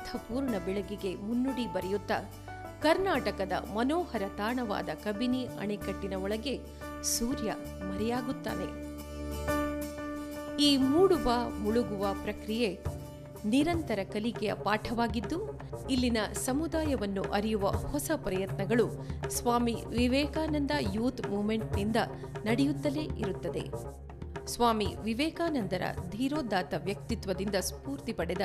ಅರ್ಥಪೂರ್ಣ ಬೆಳಗಿಗೆ ಮುನ್ನುಡಿ ಬರೆಯುತ್ತಾ ಕರ್ನಾಟಕದ ಮನೋಹರ ತಾಣವಾದ ಕಬಿನಿ ಅಣೆಕಟ್ಟಿನ ಒಳಗೆ ಸೂರ್ಯ ಮರೆಯಾಗುತ್ತಾನೆ ಈ ಮೂಡುವ ಮುಳುಗುವ ಪ್ರಕ್ರಿಯೆ ನಿರಂತರ ಕಲಿಕೆಯ ಪಾಠವಾಗಿದ್ದು ಇಲ್ಲಿನ ಸಮುದಾಯವನ್ನು ಅರಿಯುವ ಹೊಸ ಪ್ರಯತ್ನಗಳು ಸ್ವಾಮಿ ವಿವೇಕಾನಂದ ಯೂತ್ ಮೂವ್ಮೆಂಟ್ನಿಂದ ನಡೆಯುತ್ತಲೇ ಇರುತ್ತದೆ ಸ್ವಾಮಿ ವಿವೇಕಾನಂದರ ಧೀರೋದಾತ್ತ ವ್ಯಕ್ತಿತ್ವದಿಂದ ಸ್ಫೂರ್ತಿ ಪಡೆದ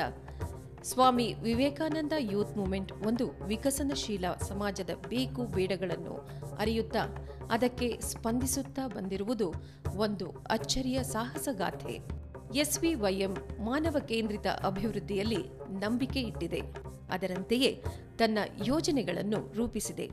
ಸ್ವಾಮಿ ವಿವೇಕಾನಂದ ಯೂತ್ ಮೂವ್ಮೆಂಟ್ ಒಂದು ವಿಕಸನಶೀಲ ಸಮಾಜದ ಬೇಕು ಬೇಡಗಳನ್ನು ಅರಿಯುತ್ತಾ ಅದಕ್ಕೆ ಸ್ಪಂದಿಸುತ್ತಾ ಬಂದಿರುವುದು ಒಂದು ಅಚ್ಚರಿಯ ಸಾಹಸಗಾಥೆ ಎಸ್ವಿವೈಎಂ ಮಾನವ ಕೇಂದ್ರಿತ ಅಭಿವೃದ್ಧಿಯಲ್ಲಿ ನಂಬಿಕೆ ಇಟ್ಟಿದೆ ಅದರಂತೆಯೇ ತನ್ನ ಯೋಜನೆಗಳನ್ನು ರೂಪಿಸಿದೆ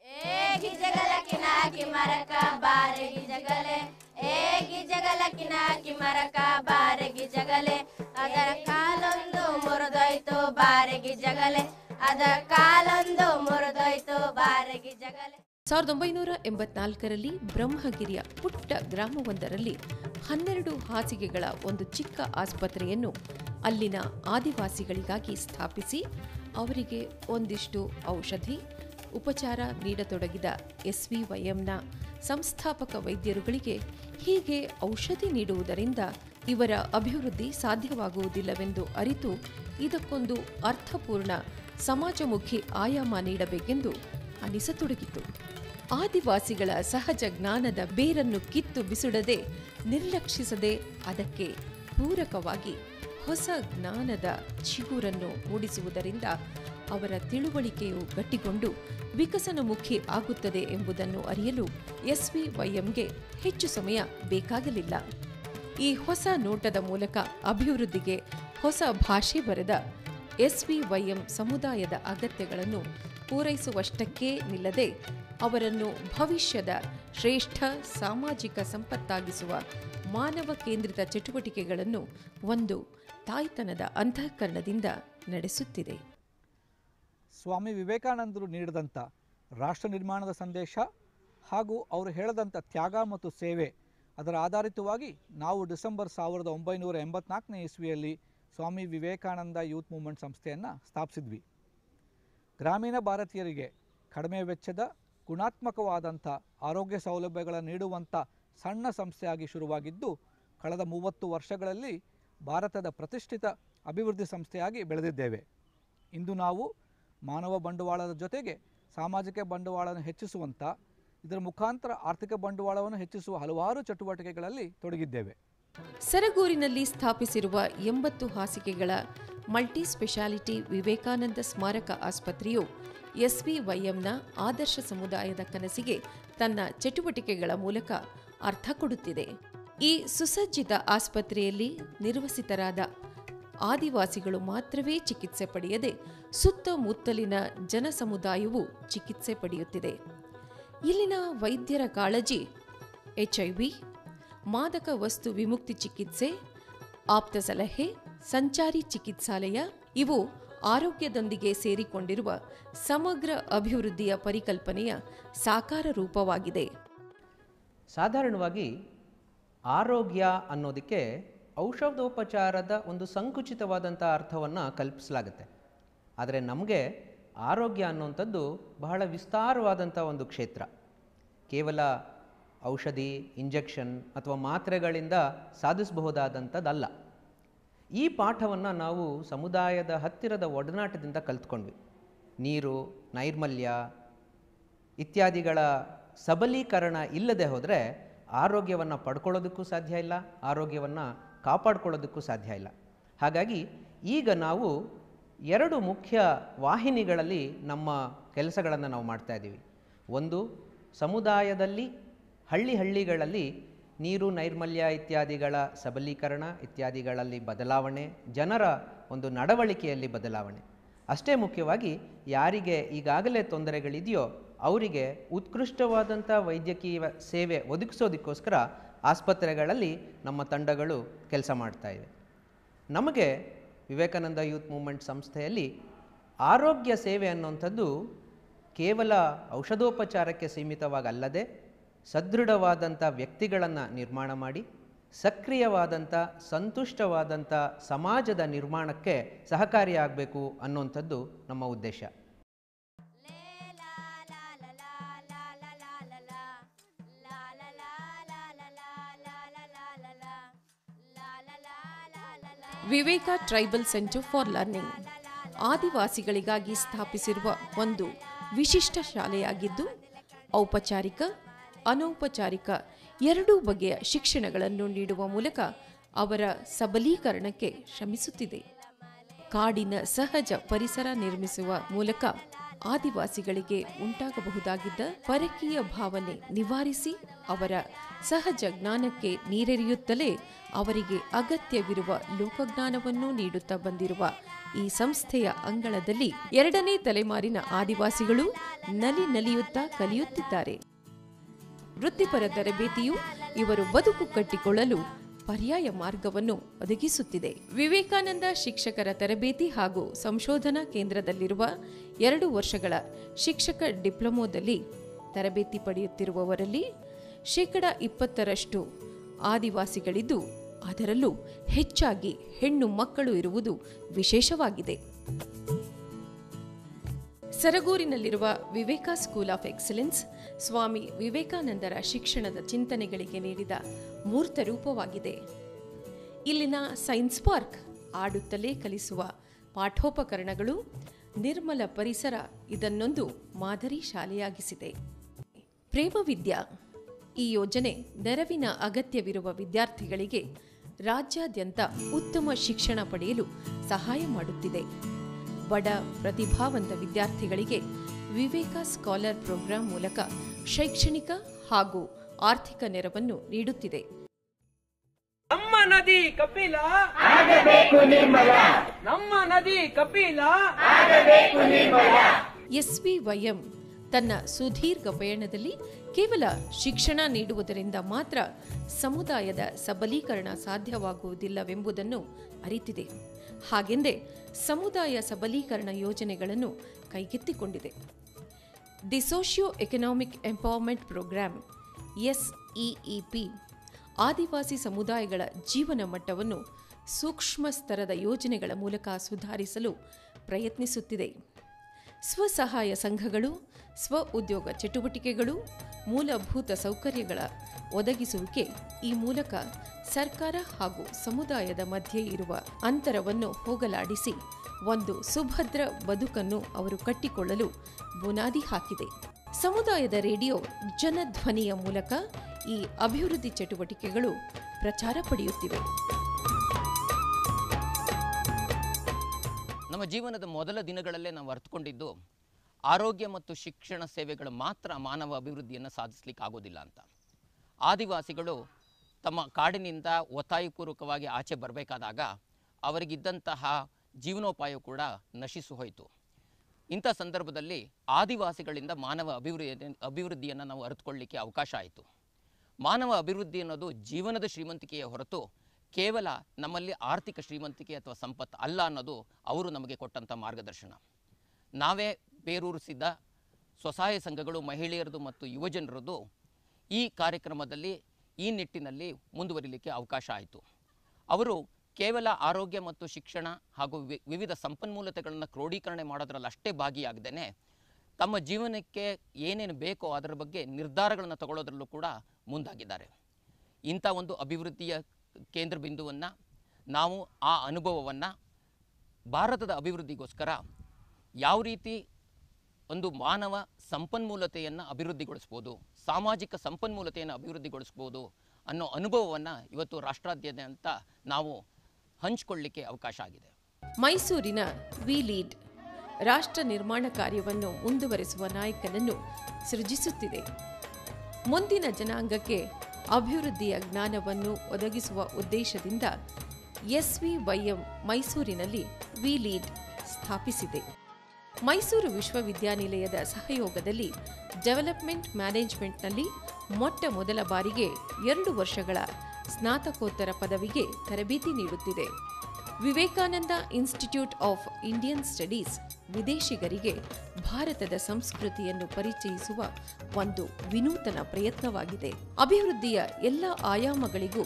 ಏಗಿ ಜಗಲ ಕಿನಾಕಿ ಮರಕ ಬಾರೆಗಿ ಜಗಲೆ ಏಗಿ ಜಗಲ ಕಿನಾಕಿ ಮರಕ ಬಾರೆಗಿ ಜಗಲೆ ಅದರ ಕಾಲೊಂದು ಮುರಿದೋಯ್ತು ಬಾರೆಗಿ ಜಗಲೆ ಅದರ ಕಾಲೊಂದು ಮುರಿದೋಯ್ತು ಬಾರೆಗಿ ಜಗಲೆ ಸಾವಿರದ ಒಂಬೈನೂರ ಎಂಬತ್ನಾಲ್ಕರಲ್ಲಿ ಬ್ರಹ್ಮಗಿರಿಯ ಪುಟ್ಟ ಗ್ರಾಮವೊಂದರಲ್ಲಿ ಹನ್ನೆರಡು ಹಾಸಿಗೆಗಳ ಒಂದು ಚಿಕ್ಕ ಆಸ್ಪತ್ರೆಯನ್ನು ಅಲ್ಲಿನ ಆದಿವಾಸಿಗಳಿಗಾಗಿ ಸ್ಥಾಪಿಸಿ ಅವರಿಗೆ ಒಂದಿಷ್ಟು ಔಷಧಿ ಉಪಚಾರ ನೀಡತೊಡಗಿದ ಎಸ್ವಿವೈಎಂನ ಸಂಸ್ಥಾಪಕ ವೈದ್ಯರುಗಳಿಗೆ ಹೀಗೆ ಔಷಧಿ ನೀಡುವುದರಿಂದ ಇವರ ಅಭಿವೃದ್ಧಿ ಸಾಧ್ಯವಾಗುವುದಿಲ್ಲವೆಂದು ಅರಿತು ಇದಕ್ಕೊಂದು ಅರ್ಥಪೂರ್ಣ ಸಮಾಜಮುಖಿ ಆಯಾಮ ನೀಡಬೇಕೆಂದು ಅನಿಸತೊಡಗಿತು ಆದಿವಾಸಿಗಳ ಸಹಜ ಜ್ಞಾನದ ಬೇರನ್ನು ಕಿತ್ತು ಬಿಸುಡದೆ ನಿರ್ಲಕ್ಷಿಸದೆ ಅದಕ್ಕೆ ಪೂರಕವಾಗಿ ಹೊಸ ಜ್ಞಾನದ ಚಿಗುರನ್ನು ಮೂಡಿಸುವುದರಿಂದ ಅವರ ತಿಳುವಳಿಕೆಯು ಗಟ್ಟಿಗೊಂಡು ವಿಕಸನಮುಖಿ ಆಗುತ್ತದೆ ಎಂಬುದನ್ನು ಅರಿಯಲು ಎಸ್ವಿವೈಎಂಗೆ ಹೆಚ್ಚು ಸಮಯ ಬೇಕಾಗಲಿಲ್ಲ ಈ ಹೊಸ ನೋಟದ ಮೂಲಕ ಅಭಿವೃದ್ಧಿಗೆ ಹೊಸ ಭಾಷೆ ಬರೆದ ಎಸ್ವಿವೈಎಂ ಸಮುದಾಯದ ಅಗತ್ಯಗಳನ್ನು ಪೂರೈಸುವಷ್ಟಕ್ಕೇ ನಿಲ್ಲದೆ ಅವರನ್ನು ಭವಿಷ್ಯದ ಶ್ರೇಷ್ಠ ಸಾಮಾಜಿಕ ಸಂಪತ್ತಾಗಿಸುವ ಮಾನವ ಕೇಂದ್ರಿತ ಚಟುವಟಿಕೆಗಳನ್ನು ಒಂದು ತಾಯ್ತನದ ಅಂತಃಕರಣದಿಂದ ನಡೆಸುತ್ತಿದೆ ಸ್ವಾಮಿ ವಿವೇಕಾನಂದರು ನೀಡಿದಂಥ ರಾಷ್ಟ್ರ ನಿರ್ಮಾಣದ ಸಂದೇಶ ಹಾಗೂ ಅವರು ಹೇಳದಂಥ ತ್ಯಾಗ ಮತ್ತು ಸೇವೆ ಅದರ ಆಧಾರಿತವಾಗಿ ನಾವು ಡಿಸೆಂಬರ್ ಸಾವಿರದ ಒಂಬೈನೂರ ಎಂಬತ್ನಾಲ್ಕನೇ ಇಸ್ವಿಯಲ್ಲಿ ಸ್ವಾಮಿ ವಿವೇಕಾನಂದ ಯೂತ್ ಮೂವ್ಮೆಂಟ್ ಸಂಸ್ಥೆಯನ್ನು ಸ್ಥಾಪಿಸಿದ್ವಿ ಗ್ರಾಮೀಣ ಭಾರತೀಯರಿಗೆ ಕಡಿಮೆ ವೆಚ್ಚದ ಗುಣಾತ್ಮಕವಾದಂಥ ಆರೋಗ್ಯ ಸೌಲಭ್ಯಗಳನ್ನು ನೀಡುವಂಥ ಸಣ್ಣ ಸಂಸ್ಥೆಯಾಗಿ ಶುರುವಾಗಿದ್ದು ಕಳೆದ ಮೂವತ್ತು ವರ್ಷಗಳಲ್ಲಿ ಭಾರತದ ಪ್ರತಿಷ್ಠಿತ ಅಭಿವೃದ್ಧಿ ಸಂಸ್ಥೆಯಾಗಿ ಬೆಳೆದಿದ್ದೇವೆ ಇಂದು ನಾವು ಮಾನವ ಬಂಡವಾಳದ ಜೊತೆಗೆ ಸಾಮಾಜಿಕ ಬಂಡವಾಳವನ್ನು ಹೆಚ್ಚಿಸುವಂಥ ಇದರ ಮುಖಾಂತರ ಆರ್ಥಿಕ ಬಂಡವಾಳವನ್ನು ಹೆಚ್ಚಿಸುವ ಹಲವಾರು ಚಟುವಟಿಕೆಗಳಲ್ಲಿ ತೊಡಗಿದ್ದೇವೆ ಸರಗೂರಿನಲ್ಲಿ ಸ್ಥಾಪಿಸಿರುವ ಎಂಬತ್ತು ಹಾಸಿಗೆಗಳ ಮಲ್ಟಿ ಸ್ಪೆಷಾಲಿಟಿ ವಿವೇಕಾನಂದ ಸ್ಮಾರಕ ಆಸ್ಪತ್ರೆಯು ಎಸ್ವಿವೈಎಂನ ಆದರ್ಶ ಸಮುದಾಯದ ಕನಸಿಗೆ ತನ್ನ ಚಟುವಟಿಕೆಗಳ ಮೂಲಕ ಅರ್ಥ ಕೊಡುತ್ತಿದೆ ಈ ಸುಸಜ್ಜಿತ ಆಸ್ಪತ್ರೆಯಲ್ಲಿ ನಿರ್ವಸಿತರಾದ ಆದಿವಾಸಿಗಳು ಮಾತ್ರವೇ ಚಿಕಿತ್ಸೆ ಪಡೆಯದೆ ಸುತ್ತಮುತ್ತಲಿನ ಜನಸಮುದಾಯವು ಚಿಕಿತ್ಸೆ ಪಡೆಯುತ್ತಿದೆ ಇಲ್ಲಿನ ವೈದ್ಯರ ಕಾಳಜಿ ಎಚ್ಐವಿ ಮಾದಕ ವಸ್ತು ವಿಮುಕ್ತಿ ಚಿಕಿತ್ಸೆ ಆಪ್ತ ಸಲಹೆ ಸಂಚಾರಿ ಚಿಕಿತ್ಸಾಲಯ ಇವು ಆರೋಗ್ಯದೊಂದಿಗೆ ಸೇರಿಕೊಂಡಿರುವ ಸಮಗ್ರ ಅಭಿವೃದ್ಧಿಯ ಪರಿಕಲ್ಪನೆಯ ಸಾಕಾರ ರೂಪವಾಗಿದೆ ಸಾಧಾರಣವಾಗಿ ಆರೋಗ್ಯ ಅನ್ನೋದಕ್ಕೆ ಔಷಧೋಪಚಾರದ ಒಂದು ಸಂಕುಚಿತವಾದಂಥ ಅರ್ಥವನ್ನು ಕಲ್ಪಿಸಲಾಗುತ್ತೆ ಆದರೆ ನಮಗೆ ಆರೋಗ್ಯ ಅನ್ನುವಂಥದ್ದು ಬಹಳ ವಿಸ್ತಾರವಾದಂಥ ಒಂದು ಕ್ಷೇತ್ರ ಕೇವಲ ಔಷಧಿ ಇಂಜೆಕ್ಷನ್ ಅಥವಾ ಮಾತ್ರೆಗಳಿಂದ ಸಾಧಿಸಬಹುದಾದಂಥದ್ದಲ್ಲ ಈ ಪಾಠವನ್ನು ನಾವು ಸಮುದಾಯದ ಹತ್ತಿರದ ಒಡನಾಟದಿಂದ ಕಲ್ತ್ಕೊಂಡ್ವಿ ನೀರು ನೈರ್ಮಲ್ಯ ಇತ್ಯಾದಿಗಳ ಸಬಲೀಕರಣ ಇಲ್ಲದೆ ಹೋದರೆ ಆರೋಗ್ಯವನ್ನು ಪಡ್ಕೊಳ್ಳೋದಕ್ಕೂ ಸಾಧ್ಯ ಇಲ್ಲ ಆರೋಗ್ಯವನ್ನು ಕಾಪಾಡ್ಕೊಳ್ಳೋದಕ್ಕೂ ಸಾಧ್ಯ ಇಲ್ಲ ಹಾಗಾಗಿ ಈಗ ನಾವು ಎರಡು ಮುಖ್ಯ ವಾಹಿನಿಗಳಲ್ಲಿ ನಮ್ಮ ಕೆಲಸಗಳನ್ನು ನಾವು ಮಾಡ್ತಾ ಇದ್ದೀವಿ ಒಂದು ಸಮುದಾಯದಲ್ಲಿ ಹಳ್ಳಿ ಹಳ್ಳಿಗಳಲ್ಲಿ ನೀರು ನೈರ್ಮಲ್ಯ ಇತ್ಯಾದಿಗಳ ಸಬಲೀಕರಣ ಇತ್ಯಾದಿಗಳಲ್ಲಿ ಬದಲಾವಣೆ ಜನರ ಒಂದು ನಡವಳಿಕೆಯಲ್ಲಿ ಬದಲಾವಣೆ ಅಷ್ಟೇ ಮುಖ್ಯವಾಗಿ ಯಾರಿಗೆ ಈಗಾಗಲೇ ತೊಂದರೆಗಳಿದೆಯೋ ಅವರಿಗೆ ಉತ್ಕೃಷ್ಟವಾದಂಥ ವೈದ್ಯಕೀಯ ಸೇವೆ ಒದಗಿಸೋದಕ್ಕೋಸ್ಕರ ಆಸ್ಪತ್ರೆಗಳಲ್ಲಿ ನಮ್ಮ ತಂಡಗಳು ಕೆಲಸ ಮಾಡ್ತಾ ಇವೆ ನಮಗೆ ವಿವೇಕಾನಂದ ಯೂತ್ ಮೂವ್ಮೆಂಟ್ ಸಂಸ್ಥೆಯಲ್ಲಿ ಆರೋಗ್ಯ ಸೇವೆ ಅನ್ನುವಂಥದ್ದು ಕೇವಲ ಔಷಧೋಪಚಾರಕ್ಕೆ ಸೀಮಿತವಾಗಲ್ಲದೆ ಸದೃಢವಾದಂಥ ವ್ಯಕ್ತಿಗಳನ್ನು ನಿರ್ಮಾಣ ಮಾಡಿ ಸಕ್ರಿಯವಾದಂಥ ಸಂತುಷ್ಟವಾದಂಥ ಸಮಾಜದ ನಿರ್ಮಾಣಕ್ಕೆ ಸಹಕಾರಿಯಾಗಬೇಕು ಅನ್ನುವಂಥದ್ದು ನಮ್ಮ ಉದ್ದೇಶ Viveka tribal centre for learning ಆದಿವಾಸಿಗಳಿಗಾಗಿ ಸ್ಥಾಪಿಸಿರುವ ಒಂದು ವಿಶಿಷ್ಟ ಶಾಲೆಯಾಗಿದ್ದು ಔಪಚಾರಿಕ ಅನೌಪಚಾರಿಕ ಎರಡೂ ಬಗೆಯ ಶಿಕ್ಷಣಗಳನ್ನು ನೀಡುವ ಮೂಲಕ ಅವರ ಸಬಲೀಕರಣಕ್ಕೆ ಶ್ರಮಿಸುತ್ತಿದೆ ಕಾಡಿನ ಸಹಜ ಪರಿಸರ ನಿರ್ಮಿಸುವ ಮೂಲಕ ಆದಿವಾಸಿಗಳಿಗೆ ಉಂಟಾಗಬಹುದಾಗಿದ್ದ ಪರಕೀಯ ಭಾವನೆ ನಿವಾರಿಸಿ ಅವರ ಸಹಜ ಜ್ಞಾನಕ್ಕೆ ನೀರೆರೆಯುತ್ತಲೇ ಅವರಿಗೆ ಅಗತ್ಯವಿರುವ ಲೋಕಜ್ಞಾನವನ್ನು ನೀಡುತ್ತಾ ಬಂದಿರುವ ಈ ಸಂಸ್ಥೆಯ ಅಂಗಳದಲ್ಲಿ ಎರಡನೇ ತಲೆಮಾರಿನ ಆದಿವಾಸಿಗಳು ನಲಿ ನಲಿಯುತ್ತಾ ಕಲಿಯುತ್ತಿದ್ದಾರೆ ವೃತ್ತಿಪರ ತರಬೇತಿಯು ಇವರು ಬದುಕು ಕಟ್ಟಿಕೊಳ್ಳಲು ಪರ್ಯಾಯ ಮಾರ್ಗವನ್ನು ಒದಗಿಸುತ್ತಿದೆ ವಿವೇಕಾನಂದ ಶಿಕ್ಷಕರ ತರಬೇತಿ ಹಾಗೂ ಸಂಶೋಧನಾ ಕೇಂದ್ರದಲ್ಲಿರುವ ಎರಡು ವರ್ಷಗಳ ಶಿಕ್ಷಕ ಡಿಪ್ಲೊಮೊದಲ್ಲಿ ತರಬೇತಿ ಪಡೆಯುತ್ತಿರುವವರಲ್ಲಿ ಶೇಕಡ ಇಪ್ಪತ್ತರಷ್ಟು ಆದಿವಾಸಿಗಳಿದ್ದು ಅದರಲ್ಲೂ ಹೆಚ್ಚಾಗಿ ಹೆಣ್ಣು ಮಕ್ಕಳು ಇರುವುದು ವಿಶೇಷವಾಗಿದೆ ಸರಗೂರಿನಲ್ಲಿರುವ Viveka school of excellence Swami ವಿವೇಕಾನಂದರ ಶಿಕ್ಷಣದ ಚಿಂತನೆಗಳಿಗೆ ನೀಡಿದ ಮೂರ್ತ ರೂಪವಾಗಿದೆ ಇಲ್ಲಿನ ಸೈನ್ಸ್ ಪಾರ್ಕ್ ಆಡುತ್ತಲೇ ಕಲಿಸುವ ಪಾಠೋಪಕರಣಗಳು ನಿರ್ಮಲ ಪರಿಸರ ಇದನ್ನೊಂದು ಮಾದರಿ ಶಾಲೆಯಾಗಿಸಿದೆ ಪ್ರೇಮವಿದ್ಯಾ ಈ ಯೋಜನೆ ನೆರವಿನ ಅಗತ್ಯವಿರುವ ವಿದ್ಯಾರ್ಥಿಗಳಿಗೆ ರಾಜ್ಯಾದ್ಯಂತ ಉತ್ತಮ ಶಿಕ್ಷಣ ಪಡೆಯಲು ಸಹಾಯ ಮಾಡುತ್ತಿದೆ ಬಡ ಪ್ರತಿಭಾವಂತ ವಿದ್ಯಾರ್ಥಿಗಳಿಗೆ ವಿವೇಕ ಸ್ಕಾಲರ್ ಪ್ರೋಗ್ರಾಂ ಮೂಲಕ ಶೈಕ್ಷಣಿಕ ಹಾಗೂ ಆರ್ಥಿಕ ನೆರವನ್ನು ನೀಡುತ್ತಿದೆ ನಮ್ಮ ನದಿ ಕಪಿಲ ನಮ್ಮ ನದಿ ಕಪಿಲ ಎಸ್ವಿವೈಎಂ ತನ್ನ ಸುದೀರ್ಘ ಪಯಣದಲ್ಲಿ ಕೇವಲ ಶಿಕ್ಷಣ ನೀಡುವುದರಿಂದ ಮಾತ್ರ ಸಮುದಾಯದ ಸಬಲೀಕರಣ ಸಾಧ್ಯವಾಗುವುದಿಲ್ಲವೆಂಬುದನ್ನು ಅರಿತಿದೆ ಹಾಗೆಂದೇ ಸಮುದಾಯ ಸಬಲೀಕರಣ ಯೋಜನೆಗಳನ್ನು ಕೈಗೆತ್ತಿಕೊಂಡಿದೆ the socio economic empowerment programme SEEP ಆದಿವಾಸಿ ಸಮುದಾಯಗಳ ಜೀವನ ಮಟ್ಟವನ್ನು ಸೂಕ್ಷ್ಮ ಸ್ತರದ ಯೋಜನೆಗಳ ಮೂಲಕ ಸುಧಾರಿಸಲು ಪ್ರಯತ್ನಿಸುತ್ತಿದೆ ಸ್ವಸಹಾಯ ಸಂಘಗಳು ಸ್ವ ಉದ್ಯೋಗ ಚಟುವಟಿಕೆಗಳು ಮೂಲಭೂತ ಸೌಕರ್ಯಗಳ ಒದಗಿಸುವಿಕೆ ಈ ಮೂಲಕ ಸರ್ಕಾರ ಹಾಗೂ ಸಮುದಾಯದ ಮಧ್ಯೆ ಇರುವ ಅಂತರವನ್ನು ಹೋಗಲಾಡಿಸಿ ಒಂದು ಸುಭದ್ರ ಬದುಕನ್ನು ಅವರು ಕಟ್ಟಿಕೊಳ್ಳಲು ಬುನಾದಿ ಹಾಕಿದೆ ಸಮುದಾಯದ ರೇಡಿಯೋ ಜನಧ್ವನಿಯ ಮೂಲಕ ಈ ಅಭಿವೃದ್ಧಿ ಚಟುವಟಿಕೆಗಳು ಪ್ರಚಾರ ಪಡೆಯುತ್ತಿವೆ ನಮ್ಮ ಜೀವನದ ಮೊದಲ ದಿನಗಳಲ್ಲೇ ನಾವು ಅರ್ಥಕೊಂಡಿದ್ದು ಆರೋಗ್ಯ ಮತ್ತು ಶಿಕ್ಷಣ ಸೇವೆಗಳು ಮಾತ್ರ ಮಾನವ ಅಭಿವೃದ್ಧಿಯನ್ನು ಸಾಧಿಸಲಿಕ್ಕೆ ಆಗೋದಿಲ್ಲ ಅಂತ ಆದಿವಾಸಿಗಳು ತಮ್ಮ ಕಾಡಿನಿಂದ ಒತ್ತಾಯಪೂರ್ವಕವಾಗಿ ಆಚೆ ಬರಬೇಕಾದಾಗ ಅವರಿಗಿದ್ದಂತಹ ಜೀವನೋಪಾಯ ಕೂಡ ನಶಿಸು ಹೋಯಿತು ಇಂಥ ಸಂದರ್ಭದಲ್ಲಿ ಆದಿವಾಸಿಗಳಿಂದ ಮಾನವ ಅಭಿವೃದ್ಧಿ ಅಭಿವೃದ್ಧಿಯನ್ನು ನಾವು ಅರಿತುಕೊಳ್ಳಿಕ್ಕೆ ಅವಕಾಶ ಆಯಿತು ಮಾನವ ಅಭಿವೃದ್ಧಿ ಅನ್ನೋದು ಜೀವನದ ಶ್ರೀಮಂತಿಕೆಯ ಹೊರತು ಕೇವಲ ನಮ್ಮಲ್ಲಿ ಆರ್ಥಿಕ ಶ್ರೀಮಂತಿಕೆ ಅಥವಾ ಸಂಪತ್ತು ಅಲ್ಲ ಅನ್ನೋದು ಅವರು ನಮಗೆ ಕೊಟ್ಟಂಥ ಮಾರ್ಗದರ್ಶನ ನಾವೇ ಬೇರೂರಿಸಿದ್ದ ಸ್ವಸಹಾಯ ಸಂಘಗಳು ಮಹಿಳೆಯರದು ಮತ್ತು ಯುವಜನರದು ಈ ಕಾರ್ಯಕ್ರಮದಲ್ಲಿ ಈ ನಿಟ್ಟಿನಲ್ಲಿ ಮುಂದುವರಿಲಿಕ್ಕೆ ಅವಕಾಶ ಆಯಿತು ಅವರು ಕೇವಲ ಆರೋಗ್ಯ ಮತ್ತು ಶಿಕ್ಷಣ ಹಾಗೂ ವಿ- ವಿವಿಧ ಸಂಪನ್ಮೂಲತೆಗಳನ್ನು ಕ್ರೋಢೀಕರಣೆ ಮಾಡೋದ್ರಲ್ಲಿ ಅಷ್ಟೇ ಭಾಗಿಯಾಗದೇನೆ ತಮ್ಮ ಜೀವನಕ್ಕೆ ಏನೇನು ಬೇಕೋ ಅದರ ಬಗ್ಗೆ ನಿರ್ಧಾರಗಳನ್ನು ತಗೊಳ್ಳೋದ್ರಲ್ಲೂ ಕೂಡ ಮುಂದಾಗಿದ್ದಾರೆ ಇಂಥ ಒಂದು ಅಭಿವೃದ್ಧಿಯ ಕೇಂದ್ರ ಬಿಂದುವನ್ನು ನಾವು ಆ ಅನುಭವವನ್ನು ಭಾರತದ ಅಭಿವೃದ್ಧಿಗೋಸ್ಕರ ಯಾವ ರೀತಿ ಒಂದು ಮಾನವ ಸಂಪನ್ಮೂಲತೆಯನ್ನು ಅಭಿವೃದ್ಧಿಗೊಳಿಸ್ಬೋದು ಸಾಮಾಜಿಕ ಸಂಪನ್ಮೂಲತೆಯನ್ನು ಅಭಿವೃದ್ಧಿಗೊಳಿಸ್ಬೋದು ಅನ್ನೋ ಅನುಭವವನ್ನು ಇವತ್ತು ರಾಷ್ಟ್ರಾದ್ಯಂತ ನಾವು ಹಂಚಿಕೊಳ್ಳಿಕ್ಕೆ ಅವಕಾಶ ಆಗಿದೆ ಮೈಸೂರಿನ ವಿ ಲೀಡ್ ರಾಷ್ಟ್ರ ನಿರ್ಮಾಣ ಕಾರ್ಯವನ್ನು ಮುಂದುವರೆಸುವ ನಾಯಕನನ್ನು ಸೃಜಿಸುತ್ತಿದೆ ಮುಂದಿನ ಜನಾಂಗಕ್ಕೆ ಅಭಿವೃದ್ಧಿಯ ಜ್ಞಾನವನ್ನು ಒದಗಿಸುವ ಉದ್ದೇಶದಿಂದ ಎಸ್ವಿವೈಎಂ ಮೈಸೂರಿನಲ್ಲಿ ವಿ ಲೀಡ್ ಸ್ಥಾಪಿಸಿದೆ ಮೈಸೂರು ವಿಶ್ವವಿದ್ಯಾನಿಲಯದ ಸಹಯೋಗದಲ್ಲಿ ಡೆವಲಪ್ಮೆಂಟ್ ಮ್ಯಾನೇಜ್ಮೆಂಟ್ನಲ್ಲಿ ಮೊಟ್ಟ ಮೊದಲ ಬಾರಿಗೆ ಎರಡು ವರ್ಷಗಳ ಸ್ನಾತಕೋತ್ತರ ಪದವಿಗೆ ತರಬೇತಿ ನೀಡುತ್ತಿದೆ Vivekananda institute of Indian studies ವಿದೇಶಿಗರಿಗೆ ಭಾರತದ ಸಂಸ್ಕೃತಿಯನ್ನು ಪರಿಚಯಿಸುವ ಒಂದು ವಿನೂತನ ಪ್ರಯತ್ನವಾಗಿದೆ ಅಭಿವೃದ್ಧಿಯ ಎಲ್ಲ ಆಯಾಮಗಳಿಗೂ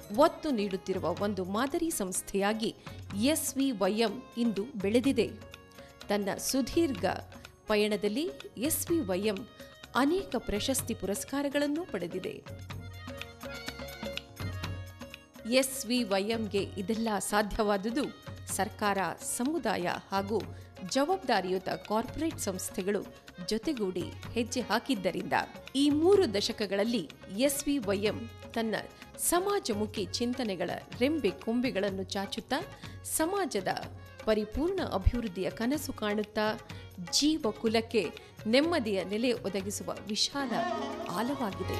ಒತ್ತು ನೀಡುತ್ತಿರುವ ಒಂದು ಮಾದರಿ ಸಂಸ್ಥೆಯಾಗಿ ಎಸ್ವಿವೈಎಂ ಇಂದು ಬೆಳೆದಿದೆ ತನ್ನ ಸುದೀರ್ಘ ಪಯಣದಲ್ಲಿ ಎಸ್ವಿವೈಎಂ ಅನೇಕ ಪ್ರಶಸ್ತಿ ಪುರಸ್ಕಾರಗಳನ್ನು ಪಡೆದಿದೆ ಎಸ್ವಿವೈಎಂಗೆ ಇದೆಲ್ಲ ಸಾಧ್ಯವಾದುದು ಸರ್ಕಾರ ಸಮುದಾಯ ಹಾಗೂ ಜವಾಬ್ದಾರಿಯುತ ಕಾರ್ಪೊರೇಟ್ ಸಂಸ್ಥೆಗಳು ಜೊತೆಗೂಡಿ ಹೆಜ್ಜೆ ಹಾಕಿದ್ದರಿಂದ ಈ ಮೂರು ದಶಕಗಳಲ್ಲಿ ಎಸ್ವಿವೈಎಂ ತನ್ನ ಸಮಾಜಮುಖಿ ಚಿಂತನೆಗಳ ರೆಂಬೆ ಕೊಂಬೆಗಳನ್ನು ಚಾಚುತ್ತಾ ಸಮಾಜದ ಪರಿಪೂರ್ಣ ಅಭಿವೃದ್ಧಿಯ ಕನಸು ಕಾಣುತ್ತಾ ಜೀವ ಕುಲಕ್ಕೆ ನೆಮ್ಮದಿಯ ನೆಲೆ ಒದಗಿಸುವ ವಿಶಾಲ ಆಲವಾಗಿದೆ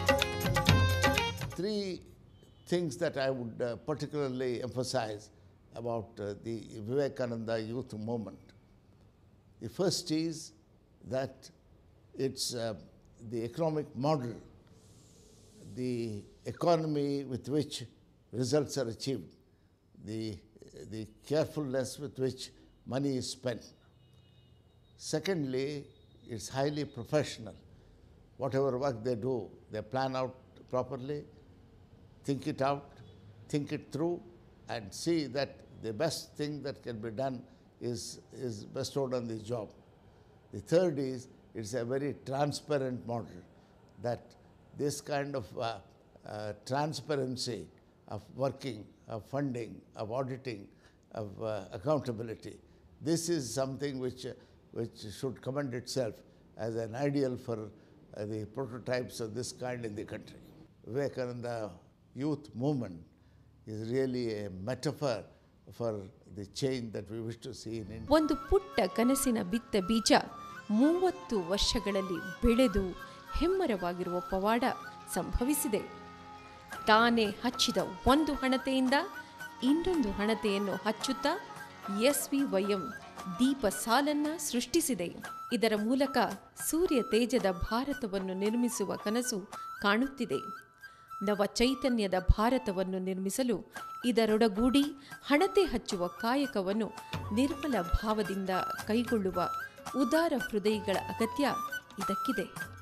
three things that I would uh, particularly emphasize about uh, the Vivekananda youth movement. The first is that it's uh, the economic model, the economy with which results are achieved, the, the carefulness with which money is spent. Secondly, it's highly professional. Whatever work they do, they plan out properly, think it out, think it through, and see that the best thing that can be done is, is bestowed on the job. The third is it's a very transparent model that this kind of uh, uh, transparency of working, of funding, of auditing, of uh, accountability, this is something which, uh, which should commend itself as an ideal for uh, the prototypes of this kind in the country. Vivekananda youth movement is really a metaphor for the change that we wish to see in India. ಒಂದು ಪುಟ್ಟ ಕನಸಿನ ಬಿತ್ತ ಬೀಜ ಮೂವತ್ತು ವರ್ಷಗಳಲ್ಲಿ ಬೆಳೆದು ಹೆಮ್ಮರವಾಗಿರುವ ಪವಾಡ ಸಂಭವಿಸಿದೆ ತಾನೇ ಹಚ್ಚಿದ ಒಂದು ಹಣತೆಯಿಂದ ಇನ್ನೊಂದು ಹಣತೆಯನ್ನು ಹಚ್ಚುತ್ತಾ ಎಸ್ವಿವೈಎಂ ದೀಪ ಸಾಲನ್ನ ಸೃಷ್ಟಿಸಿದೆ ಇದರ ಮೂಲಕ ಸೂರ್ಯ ತೇಜದ ಭಾರತವನ್ನು ನಿರ್ಮಿಸುವ ಕನಸು ಕಾಣುತ್ತಿದೆ ನವ ಚೈತನ್ಯದ ಭಾರತವನ್ನು ನಿರ್ಮಿಸಲು ಇದರೊಡಗೂಡಿ ಹಣತೆ ಹಚ್ಚುವ ಕಾಯಕವನ್ನು ನಿರ್ಮಲ ಭಾವದಿಂದ ಕೈಗೊಳ್ಳುವ ಉದಾರ ಹೃದಯಗಳ ಅಗತ್ಯ ಇದಕ್ಕಿದೆ